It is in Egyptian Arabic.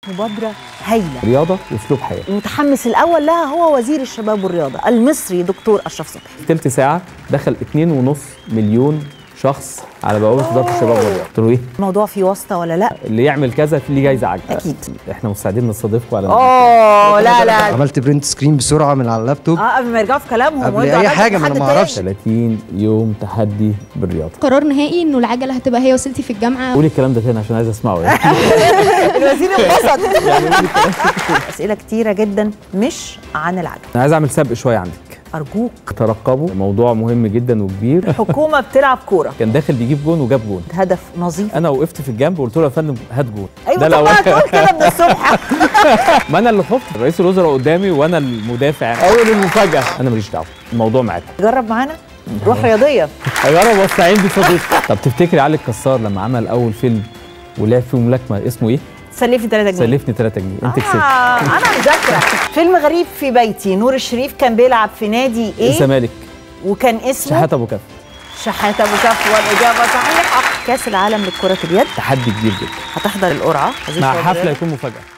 مبادره هايله رياضه واسلوب حياه المتحمس الاول لها هو وزير الشباب والرياضه المصري دكتور اشرف صبحي في تلت ساعه دخل 2.5 مليون شخص على بوابه وزاره الشباب والرياضه قلت له ايه الموضوع فيه واسطه ولا لا اللي يعمل كذا في ليه جايزه عجله أكيد. احنا مستعدين نستضيفكم على اوه لا لا عملت برنت سكرين بسرعه من على اللابتوب اه قبل ما يرجعوا في كلامهم قبل وانتوا أي عملتوا حاجة، ما حد أنا ما تاني. أعرفش. 30 يوم تحدي بالرياضه قرار نهائي انه العجله هتبقى هي وسيلتي في الجامعه قولي الكلام ده تاني عشان عايز اسمعه يعني الوزير انبسط اسئله كتيره جدا مش عن العجل انا عايز اعمل سبق شويه عندك ارجوك ترقبوا موضوع مهم جدا وكبير الحكومه بتلعب كوره كان داخل بيجيب جون وجاب جون هدف نظيف انا وقفت في الجنب وقلت له يا فندم هات جون ايوه ده طب ما الأول. هتقول كده من الصبح ما انا اللي خفت رئيس الوزراء قدامي وانا المدافع اول المفاجاه انا ماليش دعوه الموضوع معاك جرب معانا روح رياضيه اجرب واستعين بصديقي طب تفتكري علي الكسار لما عمل اول فيلم ولعب فيه ملاكمه اسمه ايه؟ سلفني 3 جنيه سلفني 3 جنيه انت كسبت آه انا مذاكره فيلم غريب في بيتي نور الشريف كان بيلعب في نادي ايه الزمالك وكان اسمه شحات ابو كف شحاته ابو كف والاجابه صحيحه كاس العالم لكره اليد تحدي كبير جدا هتحضر القرعه مع حفله يكون مفاجاه